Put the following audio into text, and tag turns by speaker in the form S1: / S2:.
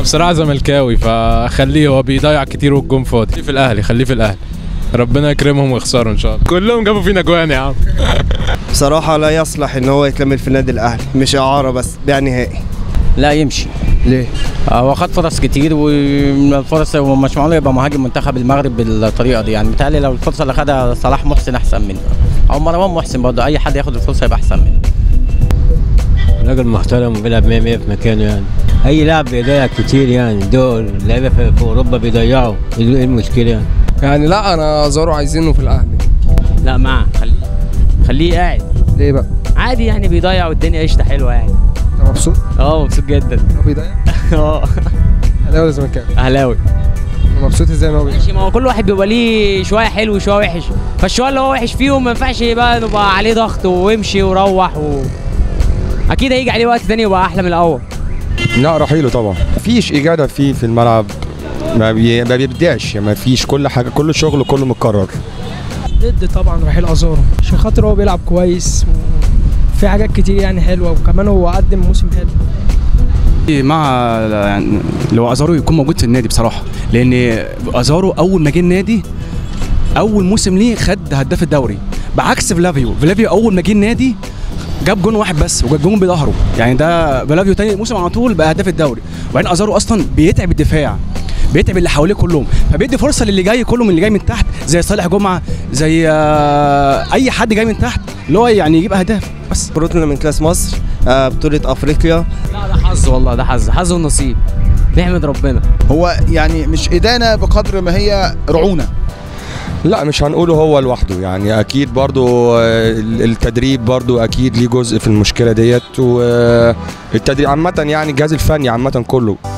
S1: بصراحه زملكاوي فخليه هو بيضيع كتير والجون فاضي خليه في الاهلي خليه في الاهلي ربنا يكرمهم ويخسروا ان شاء الله كلهم جابوا فينا جوان يا عم
S2: بصراحة لا يصلح ان هو يكمل في النادي الاهلي مش اعارة بس بيع نهائي
S3: لا يمشي
S2: ليه؟
S3: هو خد فرص كتير ومن الفرص ومش معقول يبقى مهاجم منتخب المغرب بالطريقه دي يعني متهيألي لو الفرصه اللي خدها صلاح محسن احسن منه او مروان محسن برضه اي حد ياخد الفرصه يبقى احسن منه
S4: راجل محترم وبيلعب 100 100 في مكانه يعني اي لاعب بيضيع كتير يعني دول اللعيبه في, في اوروبا بيضيعوا ايه المشكله يعني
S5: يعني لا انا زارو عايزينه في الاهلي
S6: لا معاه خليه خليه قاعد
S5: ليه بقى؟
S6: عادي يعني بيضيع والدنيا قشطه حلوه يعني
S5: انت مبسوط؟
S6: اه مبسوط جدا
S5: هو بيضيع؟
S6: اه
S5: اهلاوي ولا زملكاوي؟
S6: اهلاوي
S5: أنا مبسوط ازاي ان هو بيضيع؟
S6: ماشي ما هو كل واحد بيبقى ليه شويه حلو وشويه وحش فالشويه اللي هو وحش فيهم ما ينفعش بقى نبقى عليه ضغط وامشي وروح و... اكيد هيجي عليه وقت تاني يبقى احلى من الاول
S7: لا رحيله طبعا مفيش اجاده فيه في الملعب ما, بي... ما بيبدعش ما فيش كل حاجه كل شغله كله متكرر
S8: ضد طبعا رحيل ازارو عشان خاطر هو بيلعب كويس وفي حاجات كتير يعني حلوه وكمان هو قدم موسم حلو
S9: مع يعني لو ازارو يكون موجود في النادي بصراحه لان ازارو اول ما جه النادي اول موسم ليه خد هداف الدوري بعكس فلافيو فلافيو اول ما جه النادي جاب جون واحد بس وجاب جون بظهره يعني ده فلافيو تاني موسم على طول بقى هداف الدوري وبعدين ازارو اصلا بيتعب الدفاع بيتعب اللي حواليه كلهم فبيدي فرصه للي جاي كله من اللي جاي من تحت زي صالح جمعه زي آه، اي حد جاي من تحت اللي هو يعني يجيب اهداف بس
S2: بروتنا من كاس مصر آه، بطولة افريقيا
S6: لا ده حظ والله ده حظ حظ ونصيب نحمد ربنا
S10: هو يعني مش إدانة بقدر ما هي رعونة
S7: لا مش هنقوله هو لوحده يعني اكيد برضو آه، التدريب برضو اكيد ليه جزء في المشكله ديت والتدريب عامه يعني الجهاز الفني عامه كله